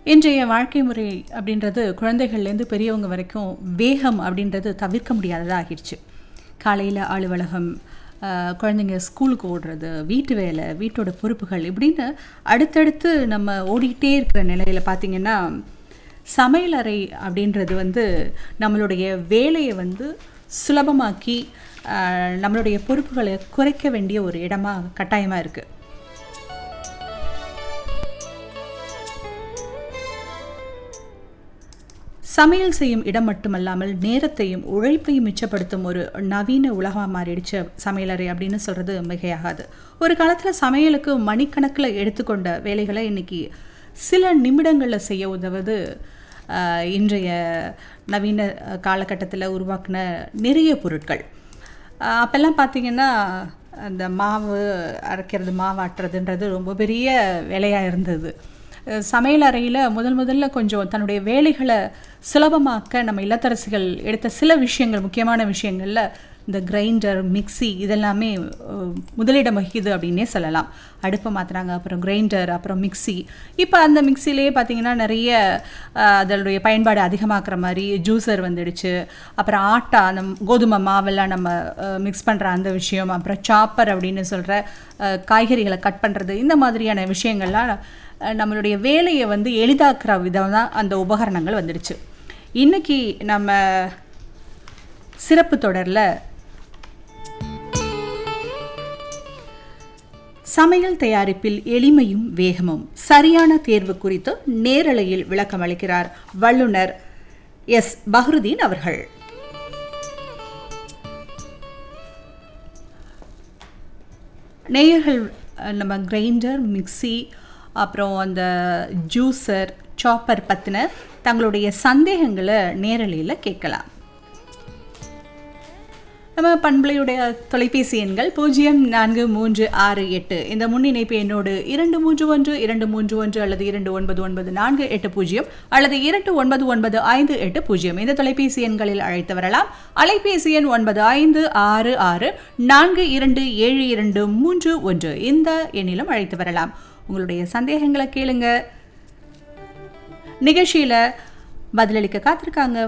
இன்றைய வாழ்க்கை முறை அப்படின்றது குழந்தைகள்லேருந்து பெரியவங்க வரைக்கும் வேகம் அப்படின்றது தவிர்க்க முடியாததாக ஆகிடுச்சு காலையில் அலுவலகம் ஆஹ், குழந்தைங்க ஸ்கூலுக்கு ஓடுறது வீட்டு வேலை வீட்டோட பொறுப்புகள் இப்படின்னு அடுத்தடுத்து நம்ம ஓடிக்கிட்டே இருக்கிற நிலையில் பார்த்திங்கன்னா சமையலறை அப்படின்றது வந்து நம்மளுடைய வேலையை வந்து சுலபமாக்கி ஆஹ், நம்மளுடைய பொறுப்புகளை குறைக்க வேண்டிய ஒரு இடமா கட்டாயமாக இருக்குது சமையல் செய்யும் இடம் மட்டுமல்லாமல் நேரத்தையும் உழைப்பையும் மிச்சப்படுத்தும் ஒரு நவீன உலகமாக மாறிடுச்சு சமையலறை அப்படின்னு சொல்கிறது மிகையாகாது ஒரு காலத்தில் சமையலுக்கு மணிக்கணக்கில் எடுத்துக்கொண்ட வேலைகளை இன்னைக்கு சில நிமிடங்களில் செய்ய உதவுது ஆஹ், இன்றைய நவீன காலகட்டத்தில் உருவாக்கின நிறைய பொருட்கள் ஆஹ், அப்பெல்லாம் பார்த்தீங்கன்னா அந்த மாவு அரைக்கிறது மாவு ஆட்டுறதுன்றது ரொம்ப பெரிய வேலையாக இருந்தது அஹ் சமையல் அறையில் முதல் முதல்ல கொஞ்சம் தன்னுடைய வேலைகளை சுலபமாக்க நம்ம இல்லத்தரசிகள் எடுத்த சில விஷயங்கள் முக்கியமான விஷயங்களில் இந்த கிரைண்டர் மிக்ஸி இதெல்லாமே அஹ், முதலிடம் வகிக்குது அப்படின்னே சொல்லலாம் அடுப்பை மாற்றுறாங்க அப்புறம் கிரைண்டர் அப்புறம் மிக்ஸி இப்போ அந்த மிக்ஸிலேயே பார்த்தீங்கன்னா நிறைய அஹ், அதனுடைய பயன்பாடு அதிகமாக்குற மாதிரி ஜூஸர் வந்துடுச்சு அப்புறம் ஆட்டா அந்த கோதுமை மாவெல்லாம் நம்ம மிக்ஸ் பண்ணுற அந்த விஷயம் அப்புறம் சாப்பர் அப்படின்னு சொல்கிற காய்கறிகளை கட் பண்ணுறது இந்த மாதிரியான விஷயங்கள்லாம் அஹ், நம்மளுடைய வேலையை வந்து எளிதாக்குற விதம் தான் அந்த உபகரணங்கள் வந்துடுச்சு இன்னைக்கு நம்ம சிறப்பு தொடரில் சமையல் தயாரிப்பில் எளிமையும் வேகமும் சரியான தேர்வு குறித்து நேரலையில் விளக்கம் அளிக்கிறார் வல்லுனர் எஸ் பஹ்ருதீன் அவர்கள் நேயர்கள் அஹ், நம்ம கிரைண்டர் மிக்ஸி அப்புறம் அந்த ஜூஸர் சாப்பர் பற்றின தங்களுடைய சந்தேகங்களை நேரலையில் கேட்கலாம் நம்ம பண்பலையுடைய தொலைபேசி எண்கள் பூஜ்ஜியம் நான்கு மூன்று ஆறு எட்டு இந்த முன்னிணைப்பு எண்ணோடு இரண்டு மூன்று ஒன்று இரண்டு மூன்று ஒன்று அல்லது இரண்டு ஒன்பது ஒன்பது நான்கு எட்டு பூஜ்ஜியம் அல்லது இரண்டு ஒன்பது ஒன்பது ஐந்து எட்டு பூஜ்ஜியம் இந்த தொலைபேசி எண்களில் அழைத்து வரலாம் அலைபேசி எண் ஒன்பது ஐந்து ஆறு ஆறு நான்கு இரண்டு ஏழு இரண்டு மூன்று ஒன்று இந்த எண்ணிலும் அழைத்து வரலாம் உங்களுடைய சந்தேகங்களை கேளுங்க நிகழ்ச்சியில் பதிலளிக்க காத்திருக்காங்க